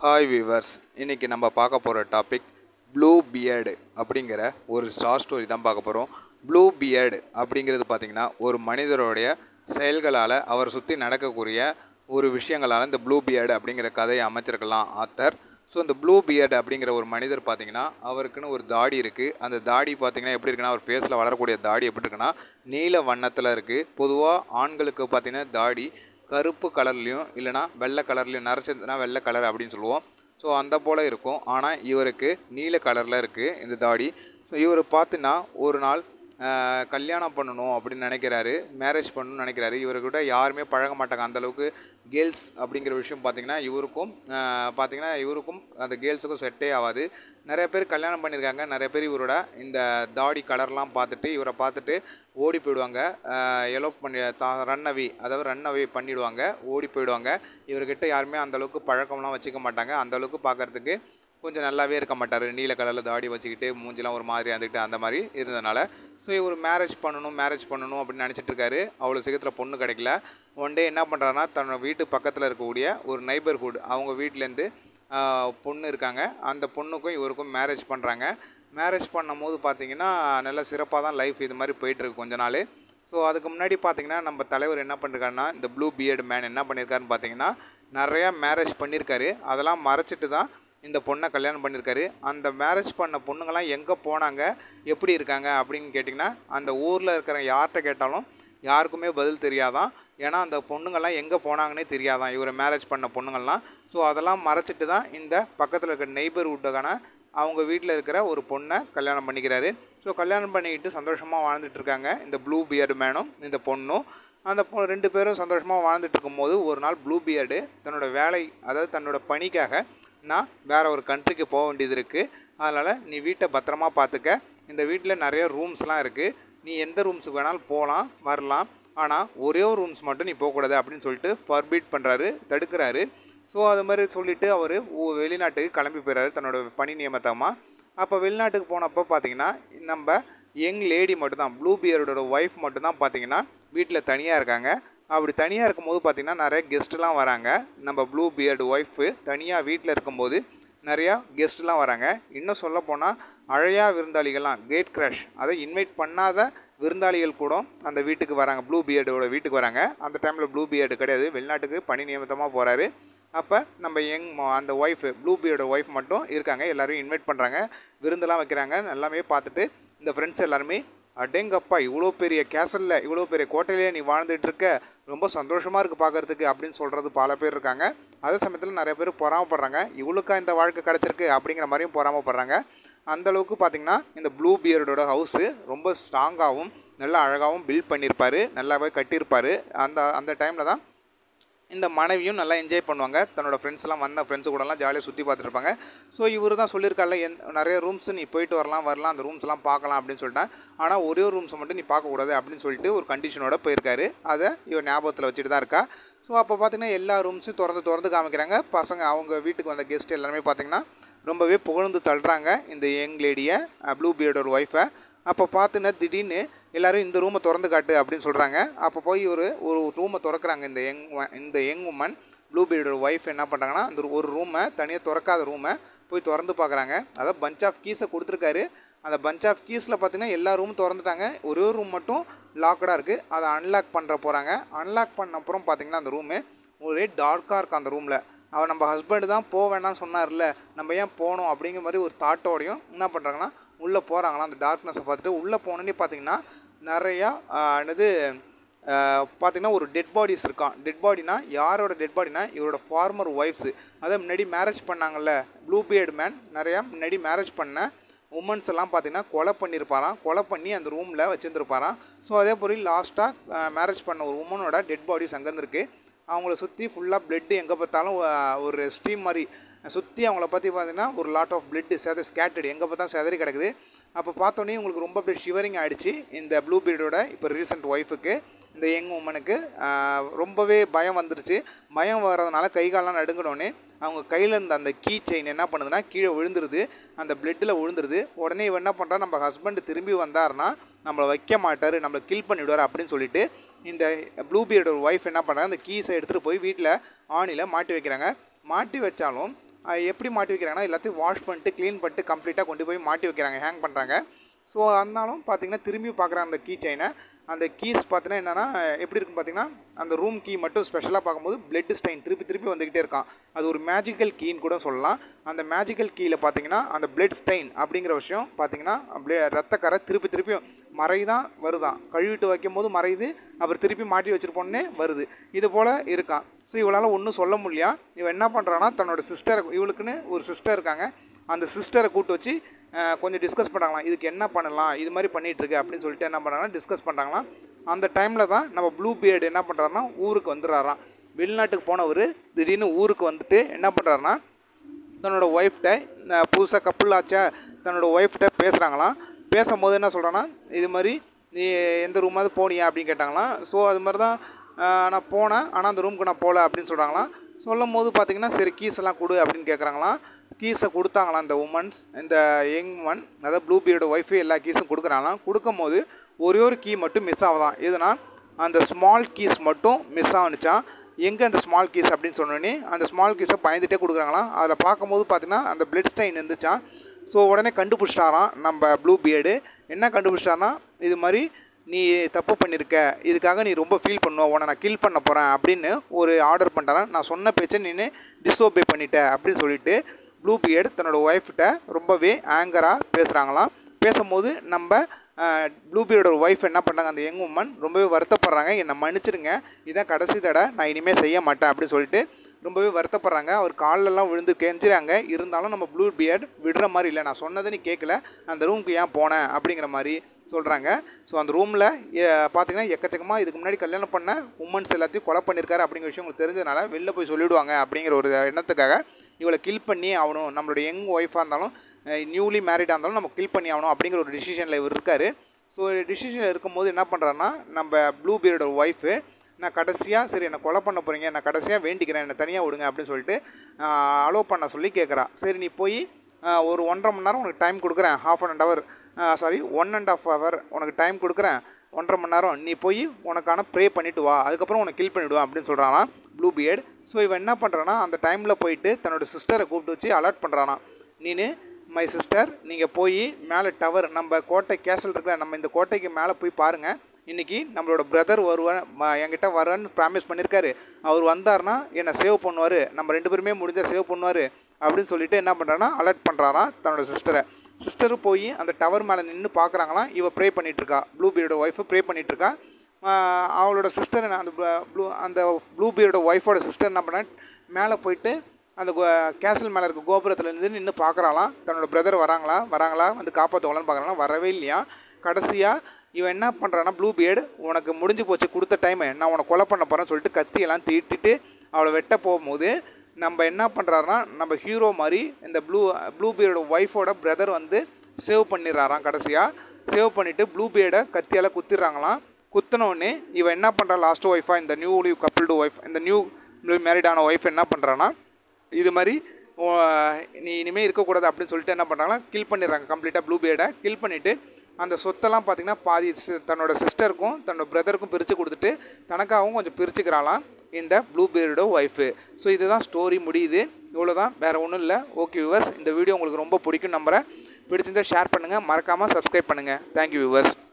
hi viewers இன்றைக்கி நம்ம பார்க்க போகிற டாபிக் ப்ளூ பியர்டு அப்படிங்கிற ஒரு ஸ்டார் ஸ்டோரி தான் பார்க்க போகிறோம் ப்ளூ பியர்டு அப்படிங்கிறது பார்த்திங்கன்னா ஒரு மனிதருடைய செயல்களால் அவர் சுற்றி நடக்கக்கூடிய ஒரு விஷயங்களால் இந்த ப்ளூ பியர்டு அப்படிங்கிற கதையை அமைச்சிருக்கலாம் ஆத்தர் ஸோ இந்த ப்ளூ பியர்டு அப்படிங்கிற ஒரு மனிதர் பார்த்தீங்கன்னா அவருக்குன்னு ஒரு தாடி இருக்குது அந்த தாடி பார்த்தீங்கன்னா எப்படி இருக்குன்னா அவர் ஃபேஸில் வளரக்கூடிய தாடி எப்படி இருக்குன்னா நீல வண்ணத்தில் இருக்குது பொதுவாக ஆண்களுக்கு பார்த்தீங்கன்னா தாடி கருப்பு கலர்லேயும் இல்லைனா வெள்ளை கலர்லேயும் நரைச்சதுன்னா வெள்ளை கலர் அப்படின்னு சொல்லுவோம் ஸோ அந்த போல் இருக்கும் ஆனால் இவருக்கு நீல கலரில் இருக்குது இந்த தாடி ஸோ இவர் பார்த்தினா ஒரு நாள் ஆஹ், கல்யாணம் பண்ணணும் அப்படின்னு நினைக்கிறாரு மேரேஜ் பண்ணணும்னு நினைக்கிறாரு இவர்கிட்ட யாருமே பழக மாட்டாங்க அந்தளவுக்கு கேர்ள்ஸ் அப்படிங்கிற விஷயம் பார்த்தீங்கன்னா இவருக்கும் ஆஹ், பார்த்தீங்கன்னா இவருக்கும் அந்த கேர்ள்ஸுக்கும் செட்டே ஆகாது நிறைய பேர் கல்யாணம் பண்ணியிருக்காங்க நிறைய பேர் இவரோட இந்த தாடி கலர்லாம் பார்த்துட்டு இவரை பார்த்துட்டு ஓடி போயிடுவாங்க எலோப் பண்ணி தா ரன் அவே அதாவது ரன் அவே பண்ணிடுவாங்க ஓடி போயிடுவாங்க இவர்கிட்ட யாருமே அந்த அளவுக்கு பழக்கம்லாம் வச்சுக்க மாட்டாங்க அந்த அளவுக்கு பார்க்கறதுக்கு கொஞ்சம் நல்லாவே இருக்க மாட்டார் நீல கலரில் தாடி வச்சுக்கிட்டு மூஞ்சிலாம் ஒரு மாதிரி இருந்துக்கிட்டு அந்த மாதிரி இருந்ததுனால ஸோ இவர் மேரேஜ் பண்ணணும் மேரேஜ் பண்ணணும் அப்படின்னு நினச்சிட்டு இருக்காரு அவ்வளோ சீக்கிரத்தில் பொண்ணு கிடைக்கல ஒன் டே என்ன பண்ணுறாருன்னா தன்னோட வீட்டு பக்கத்தில் இருக்கக்கூடிய ஒரு நைபர்ஹுட் அவங்க வீட்டிலேருந்து பொண்ணு இருக்காங்க அந்த பொண்ணுக்கும் இவருக்கும் மேரேஜ் பண்ணுறாங்க மேரேஜ் பண்ணும்போது பார்த்தீங்கன்னா நல்ல சிறப்பாக தான் லைஃப் இது மாதிரி போயிட்டுருக்கு கொஞ்ச நாள் ஸோ அதுக்கு முன்னாடி பார்த்தீங்கன்னா நம்ம தலைவர் என்ன பண்ணிருக்காருன்னா இந்த ப்ளூ பியர்டு மேன் என்ன பண்ணியிருக்காருன்னு பார்த்தீங்கன்னா நிறையா மேரேஜ் பண்ணியிருக்காரு அதெல்லாம் மறைச்சிட்டு தான் இந்த பொண்ணை கல்யாணம் பண்ணியிருக்காரு அந்த மேரேஜ் பண்ண பொண்ணுங்கள்லாம் எங்கே போனாங்க எப்படி இருக்காங்க அப்படின்னு கேட்டிங்கன்னா அந்த ஊரில் இருக்கிற யார்கிட்ட கேட்டாலும் யாருக்குமே பதில் தெரியாதான் ஏன்னா அந்த பொண்ணுங்கள்லாம் எங்கே போனாங்கன்னே தெரியாதான் இவரை மேரேஜ் பண்ண பொண்ணுங்கள்லாம் ஸோ அதெல்லாம் மறைச்சிட்டு தான் இந்த பக்கத்தில் இருக்கிற நெய்பர்ஹுட்டுக்கான அவங்க வீட்டில் இருக்கிற ஒரு பொண்ணை கல்யாணம் பண்ணிக்கிறாரு ஸோ கல்யாணம் பண்ணிக்கிட்டு சந்தோஷமாக வாழ்ந்துட்டு இருக்காங்க இந்த ப்ளூ பியர்டு மேனும் இந்த பொண்ணும் அந்த பொ ரெண்டு பேரும் சந்தோஷமாக வாழ்ந்துட்டு இருக்கும்போது ஒரு நாள் ப்ளூ பியர்டு தன்னோட வேலை அதாவது தன்னோட பணிக்காக நான் வேற ஒரு கண்ட்ரிக்கு போக வேண்டியது இருக்குது அதனால் நீ வீட்டை பத்திரமா பார்த்துக்க இந்த வீட்டில் நிறைய ரூம்ஸ்லாம் இருக்குது நீ எந்த ரூம்ஸுக்கு வேணாலும் போகலாம் வரலாம் ஆனால் ஒரே ஒரு ரூம்ஸ் மட்டும் நீ போகக்கூடாது அப்படின்னு சொல்லிட்டு ஃபர்பீட் பண்ணுறாரு தடுக்கிறாரு ஸோ அது மாதிரி சொல்லிவிட்டு அவர் வெளிநாட்டுக்கு கிளம்பி போயிறாரு தன்னோட பணி நியமத்தமாக அப்போ வெளிநாட்டுக்கு போனப்போ பார்த்தீங்கன்னா நம்ம யங் லேடி மட்டும்தான் ப்ளூ பியரோட ஒய்ஃப் மட்டும்தான் பார்த்தீங்கன்னா வீட்டில் தனியாக இருக்காங்க அப்படி தனியாக இருக்கும்போது பார்த்தீங்கன்னா நிறைய கெஸ்ட்டுலாம் வராங்க நம்ம ப்ளூ பியர்டு ஒய்ஃபு தனியாக வீட்டில் இருக்கும்போது நிறையா கெஸ்ட்லாம் வராங்க இன்னும் சொல்ல போனால் அழையா விருந்தாளிகள்லாம் கேட் கிராஷ் அதை இன்வைட் பண்ணாத விருந்தாளிகள் கூட அந்த வீட்டுக்கு வராங்க ப்ளூ பியர்டோட வீட்டுக்கு வராங்க அந்த டைமில் ப்ளூ பியர்டு கிடையாது வெளிநாட்டுக்கு பணி நியமித்தமாக போகிறாரு அப்போ நம்ம யங் அந்த ஒய்ஃபு ப்ளூ பியர்டோட ஒய்ஃப் மட்டும் இருக்காங்க எல்லாரையும் இன்வைட் பண்ணுறாங்க விருந்தெல்லாம் வைக்கிறாங்க எல்லாமே பார்த்துட்டு இந்த ஃப்ரெண்ட்ஸ் எல்லாருமே அடேங்கப்பா இவ்வளோ பெரிய கேசலில் இவ்வளோ பெரிய கோட்டையிலேயே நீ வாழ்ந்துட்டு இருக்க ரொம்ப சந்தோஷமாக இருக்குது பார்க்கறதுக்கு அப்படின்னு சொல்கிறது பல பேர் இருக்காங்க அதே சமயத்தில் நிறைய பேர் பொறாமப்படுறாங்க இவளுக்கா இந்த வாழ்க்கை கிடச்சிருக்கு அப்படிங்கிற மாதிரியும் பொறாமப்படுறாங்க அந்த அளவுக்கு பார்த்தீங்கன்னா இந்த ப்ளூ பியர்டோட ஹவுஸு ரொம்ப ஸ்ட்ராங்காகவும் நல்லா அழகாகவும் பில்ட் பண்ணியிருப்பாரு நல்லாவே கட்டியிருப்பாரு அந்த அந்த டைமில் தான் இந்த மனைவியும் நல்லா என்ஜாய் பண்ணுவாங்க தன்னோட ஃப்ரெண்ட்ஸ்லாம் வந்த ஃப்ரெண்ட்ஸு கூடலாம் ஜாலியாக சுற்றி பார்த்துட்டு இருப்பாங்க ஸோ இவர் தான் சொல்லியிருக்காருல எந் நிறைய ரூம்ஸ் நீ போயிட்டு வரலாம் வரலாம் அந்த ரூம்ஸ்லாம் பார்க்கலாம் அப்படின்னு சொல்லிட்டேன் ஆனால் ஒரே ஒரு ரூம்ஸை மட்டும் நீ பார்க்கக்கூடாது அப்படின்னு சொல்லிட்டு ஒரு கண்டிஷனோட போயிருக்காரு அதை இவர் ஞாபகத்தில் வச்சுட்டு தான் இருக்கா ஸோ அப்போ பார்த்தீங்கன்னா எல்லா ரூம்ஸையும் திறந்து திறந்து காமிக்கிறாங்க பசங்க அவங்க வீட்டுக்கு வந்த கெஸ்ட் எல்லாருமே பார்த்தீங்கன்னா ரொம்பவே புகழ்ந்து தள்ளுறாங்க இந்த யங் லேடியை ப்ளூ பியர்டோட ஒய்ஃபை அப்போ பார்த்துன்னா திடீர்னு எல்லாரும் இந்த ரூமை திறந்து காட்டு அப்படின்னு சொல்கிறாங்க அப்போ போய் ஒரு ஒரு ரூமை திறக்கிறாங்க இந்த யங் இந்த யங் உமன் ப்ளூ பியர்டோட ஒய்ஃப் என்ன பண்ணுறாங்கன்னா அந்த ஒரு ரூமை தனியாக திறக்காத ரூமை போய் திறந்து பார்க்குறாங்க அதாவது பஞ்ச் ஆஃப் கீஸை கொடுத்துருக்காரு அந்த பஞ்ச் ஆஃப் கீஸில் பார்த்தீங்கன்னா எல்லா ரூமும் திறந்துட்டாங்க ஒரே ஒரு ரூம் மட்டும் லாக்கடாக இருக்குது அதை அன்லாக் பண்ணுற போகிறாங்க அன்லாக் பண்ண அப்புறம் பார்த்தீங்கன்னா அந்த ரூமு ஒரே டார்க்காக இருக்குது அந்த ரூமில் அவர் நம்ம ஹஸ்பண்டு தான் போக வேணாம்னு சொன்னார்ல நம்ம ஏன் போகணும் அப்படிங்கிற மாதிரி ஒரு தாட்டோடையும் என்ன பண்ணுறாங்கன்னா உள்ளே போகிறாங்களாம் அந்த டார்க்னஸை பார்த்துட்டு உள்ளே போனோன்னே பார்த்தீங்கன்னா நிறையா ஆஹ், என்னது ஆஹ், பார்த்தீங்கன்னா ஒரு டெட் பாடிஸ் இருக்கான் டெட் பாடினா யாரோட டெட் பாடினா இவரோட ஃபார்மர் ஒய்ஃப்ஸு அதை முன்னாடி மேரேஜ் பண்ணாங்கல்ல ப்ளூ பியர்டு மேன் நிறையா முன்னாடி மேரேஜ் பண்ண உமன்ஸ் எல்லாம் பார்த்தீங்கன்னா கொலை பண்ணியிருப்பாராம் கொலை பண்ணி அந்த ரூமில் வச்சுருந்துருப்பாராம் ஸோ அதே போல் லாஸ்ட்டாக மேரேஜ் பண்ண ஒரு உமனோட டெட் பாடிஸ் அங்கே இருந்திருக்கு அவங்கள சுற்றி ஃபுல்லாக பிளட்டு எங்கே பார்த்தாலும் ஆஹ், ஒரு ஸ்டீம் மாதிரி சுற்றி அவங்கள பற்றி பார்த்தீங்கன்னா ஒரு லாட் ஆஃப் பிளட்டு சேத ஸ்கேட்டட் எங்கே பார்த்தாலும் செதறி கிடக்குது அப்போ பார்த்தோன்னே உங்களுக்கு ரொம்ப அப்படியே ஷிவரிங் ஆகிடுச்சு இந்த ப்ளூ பீரியடோட இப்போ ரீசெண்ட் ஒய்ஃபுக்கு இந்த யங் உமனுக்கு ரொம்பவே பயம் வந்துருச்சு பயம் வர்றதுனால கை காலெலாம் நடுங்கினோடனே அவங்க கையில் இருந்த அந்த கீ செயின் என்ன பண்ணுதுன்னா கீழே விழுந்துருது அந்த பிளட்டில் விழுந்துருது உடனே இவன் என்ன பண்ணுறா நம்ம ஹஸ்பண்ட் திரும்பி வந்தாருன்னா நம்மளை வைக்க மாட்டார் நம்மளை கில் பண்ணிவிடுவார் அப்படின்னு சொல்லிட்டு இந்த ப்ளூ பியர்டோட ஒய்ஃப் என்ன பண்ணுறாங்க அந்த கீஸை எடுத்துகிட்டு போய் வீட்டில் ஆணியில் மாட்டி வைக்கிறாங்க மாட்டி வச்சாலும் எப்படி மாட்டி வைக்கிறாங்கன்னா எல்லாத்தையும் வாஷ் பண்ணிட்டு க்ளீன் பண்ணிட்டு கம்ப்ளீட்டாக கொண்டு போய் மாட்டி வைக்கிறாங்க ஹேங் பண்ணுறாங்க ஸோ அதனாலும் பார்த்தீங்கன்னா திரும்பி பார்க்குற அந்த கீ செயினை அந்த கீஸ் பார்த்தீங்கன்னா என்னென்னா எப்படி இருக்குன்னு பார்த்தீங்கன்னா அந்த ரூம் கீ மட்டும் ஸ்பெஷலாக பார்க்கும்போது பிளட் ஸ்டைன் திருப்பி திருப்பி வந்துக்கிட்டே இருக்கான் அது ஒரு மேஜிக்கல் கீன்னு கூட சொல்லலாம் அந்த மேஜிக்கல் கீயில் பார்த்தீங்கன்னா அந்த பிளட் ஸ்டைன் அப்படிங்கிற விஷயம் பார்த்தீங்கன்னா ப்ளே ரத்தக்கரை திருப்பி திருப்பியும் மறைதான் வருதான் கழுவிட்டு வைக்கும் போது மறையுது அப்புறம் திருப்பி மாட்டி வச்சிருப்போன்னே வருது இது போல் இருக்கான் ஸோ இவளால் ஒன்றும் சொல்ல முடியா இவன் என்ன பண்ணுறான்னா தன்னோட சிஸ்டர் இவளுக்குன்னு ஒரு சிஸ்டர் இருக்காங்க அந்த சிஸ்டரை கூப்பிட்டு வச்சு அஹ், கொஞ்சம் டிஸ்கஸ் பண்ணாங்களாம் இதுக்கு என்ன பண்ணலாம் இது மாதிரி பண்ணிட்டு இருக்கு அப்படின்னு சொல்லிட்டு என்ன பண்ணுறாங்கன்னா டிஸ்கஸ் பண்ணுறாங்களாம் அந்த டைமில் தான் நம்ம ப்ளூ பியர்டு என்ன பண்ணுறாருன்னா ஊருக்கு வந்துடுறாராம் வெளிநாட்டுக்கு போனவர் திடீர்னு ஊருக்கு வந்துட்டு என்ன பண்ணுறாருன்னா தன்னோட ஒய்ஃப்ட்ட புதுசாக கப்புள் ஆச்சா தன்னோட ஒய்ஃப்ட்ட பேசுகிறாங்களாம் பேசும்போது என்ன சொல்கிறான்னா இது மாதிரி நீ எந்த ரூமாவது போனியா அப்படின்னு கேட்டாங்களாம் ஸோ அது மாதிரி தான் ஆஹ், நான் போனேன் ஆனால் அந்த ரூமுக்கு நான் போகல அப்படின்னு சொல்கிறாங்களாம் சொல்லும் போது பார்த்தீங்கன்னா சரி கீஸ் எல்லாம் கொடு அப்படின்னு கேட்குறாங்களாம் கீஸை கொடுத்தாங்களாம் இந்த உமன்ஸ் இந்த யங் உமன் அதாவது ப்ளூ பியர்டு ஒய்ஃபு எல்லா கீஸும் கொடுக்குறாங்களாம் கொடுக்கும் போது ஒரே ஒரு கீ மட்டும் மிஸ் ஆகுதான் எதுனா அந்த ஸ்மால் கீஸ் மட்டும் மிஸ் ஆகுனுச்சான் எங்கே அந்த ஸ்மால் கீஸ் அப்படின்னு சொன்னோடனே அந்த ஸ்மால் கீஸை பயந்துட்டே கொடுக்குறாங்களாம் அதில் பார்க்கும்போது பார்த்தீங்கன்னா அந்த பிளட் ஸ்டைன் இருந்துச்சான் ஸோ உடனே கண்டுபிடிச்சிட்டாராம் நம்ம ப்ளூ பியர்டு என்ன கண்டுபிடிச்சிட்டாருன்னா இது மாதிரி நீ தப்பு பண்ணியிருக்க இதுக்காக நீ ரொம்ப ஃபீல் பண்ணுவ உன்னை நான் கில் பண்ண போகிறேன் அப்படின்னு ஒரு ஆர்டர் பண்ணிட்டாரான் நான் சொன்ன பேச்சை நீ டிஸ்ஓபே பண்ணிட்ட அப்படின்னு சொல்லிட்டு ப்ளூ பியர்டு தன்னோட ஒய்ஃப்கிட்ட ரொம்பவே ஆங்கராக பேசுகிறாங்களாம் பேசும்போது நம்ம ப்ளூ பியர்டோட ஒய்ஃப் என்ன பண்ணுறாங்க அந்த யங் உமன் ரொம்பவே வருத்தப்படுறாங்க என்னை மன்னிச்சிருங்க இதான் கடைசி தடவை நான் இனிமேல் செய்ய மாட்டேன் அப்படின்னு சொல்லிட்டு ரொம்பவே வருத்தப்படுறாங்க அவர் கால்லெல்லாம் விழுந்து கெஞ்சுறாங்க இருந்தாலும் நம்ம ப்ளூ பியர்ட் விடுற மாதிரி இல்லை நான் சொன்னதை நீ கேட்கல அந்த ரூமுக்கு ஏன் போனேன் அப்படிங்கிற மாதிரி சொல்கிறாங்க ஸோ அந்த ரூமில் பார்த்தீங்கன்னா எக்கச்சக்கமாக இதுக்கு முன்னாடி கல்யாணம் பண்ண உமன்ஸ் எல்லாத்தையும் கொலை பண்ணியிருக்காரு அப்படிங்கிற விஷயம் உங்களுக்கு தெரிஞ்சதுனால வெளில போய் சொல்லிவிடுவாங்க அப்படிங்கிற ஒரு எண்ணத்துக்காக இவளை கில் பண்ணி ஆகணும் நம்மளோட யங் ஒய்ஃபாக இருந்தாலும் நியூலி மேரிடாக இருந்தாலும் நம்ம கில் பண்ணி ஆகணும் அப்படிங்கிற ஒரு டிசிஷனில் இவர் இருக்கார் ஸோ டிசிஷனில் இருக்கும்போது என்ன பண்ணுறாருன்னா நம்ம ப்ளூ பியர்டோட ஒய்ஃபு நான் கடைசியாக சரி என்னை கொலை பண்ண போகிறீங்க நான் கடைசியாக வேண்டிக்கிறேன் என்னை தனியாக விடுங்க அப்படின்னு சொல்லிட்டு அலோவ் பண்ண சொல்லி கேட்குறா சரி நீ போய் ஆஹ், ஒரு ஒன்றரை மணி நேரம் உனக்கு டைம் கொடுக்குறேன் half and hour sorry one and half hour உனக்கு டைம் கொடுக்குறேன் ஒன்றரை மணி நேரம் நீ போய் உனக்கான ப்ரே பண்ணிட்டு வா அதுக்கப்புறம் உனக்கு கில் பண்ணிவிடுவேன் அப்படின்னு சொல்கிறானா ப்ளூ பியர்ட் ஸோ இவன் என்ன பண்ணுறான்னா அந்த டைமில் போயிட்டு தன்னோட சிஸ்டரை கூப்பிட்டு வச்சு அலர்ட் பண்ணுறானா நீனு மை சிஸ்டர் நீங்கள் போய் மேலே டவர் நம்ம கோட்டை கேசல் இருக்குல்ல நம்ம இந்த கோட்டைக்கு மேலே போய் பாருங்கள் இன்றைக்கி நம்மளோட பிரதர் வருவார் ம- என்கிட்ட வரேன்னு ப்ராமிஸ் பண்ணியிருக்காரு அவர் வந்தார்னா என்னை சேவ் பண்ணுவார் நம்ம ரெண்டு பேருமே முடிஞ்சால் சேவ் பண்ணுவார் அப்படின்னு சொல்லிட்டு என்ன பண்ணுறான்னா அலர்ட் பண்ணுறாராம் தன்னோட சிஸ்டரை சிஸ்டர் போய் அந்த டவர் மேலே நின்று பார்க்குறாங்களாம் இவ ப்ரே பண்ணிகிட்ருக்கா ப்ளூ பியரோட ஒய்ஃபை ப்ரே பண்ணிகிட்ருக்கா அவளோட சிஸ்டர் அந்த ப்ளூ அந்த ப்ளூ பியரோட ஒய்ஃபோட சிஸ்டர் என்ன பண்ண மேலே போயிட்டு அந்த கேசல் மேலே இருக்க கோபுரத்துல இருந்து நின்று பார்க்குறாளாம் தன்னோட பிரதர் வராங்களா வராங்களா வந்து காப்பாற்றுவாங்களான்னு பார்க்குறாங்களா வரவே இல்லையா கடைசியாக இவன் என்ன பண்ணுறான்னா ப்ளூ பியர்டு உனக்கு முடிஞ்சு போச்சு கொடுத்த டைமை நான் உன்னை கொலை பண்ண போகிறேன்னு சொல்லிட்டு கத்தியெல்லாம் தீட்டிட்டு அவளை வெட்ட போகும்போது நம்ம என்ன பண்ணுறாருன்னா நம்ம ஹீரோ மாதிரி இந்த ப்ளூ ப்ளூ பியர்டோட ஒய்ஃபோட பிரதர் வந்து சேவ் பண்ணிடுறாராம் கடைசியாக சேவ் பண்ணிவிட்டு ப்ளூ பியர்டை கத்தியால் குத்திடுறாங்களாம் குத்தின உடனே இவன் என்ன பண்ணுறா லாஸ்ட் ஒய்ஃபா இந்த நியூ கப்பிள்டு ஒய்ஃப் இந்த நியூ மேரிடான ஒய்ஃப் என்ன பண்ணுறான்னா இது மாதிரி ஓ, நீ இனிமேல் இருக்கக்கூடாது அப்படின்னு சொல்லிட்டு என்ன பண்ணுறாங்கன்னா கில் பண்ணிடுறாங்க கம்ப்ளீட்டாக ப்ளூ பியர்டை கில் பண்ணிவிட்டு அந்த சொத்தெல்லாம் பார்த்தீங்கன்னா பாதி சி- தன்னோட சிஸ்டருக்கும் தன்னோட பிரதருக்கும் பிரித்து கொடுத்துட்டு தனக்காகவும் கொஞ்சம் பிரிச்சுக்கிறாளாம் இந்த ப்ளூ பியர்டோ ஒய்ஃபு ஸோ இதுதான் ஸ்டோரி முடியுது இவ்வளோ தான் வேறு ஒன்றும் இல்லை ஓகே வியூவர்ஸ் இந்த வீடியோ உங்களுக்கு ரொம்ப பிடிக்கும் நம்புகிறேன் பிடிச்சிருந்தா ஷேர் பண்ணுங்கள் மறக்காமல் சப்ஸ்கிரைப் பண்ணுங்கள் தேங்க்யூ வியூவர்ஸ்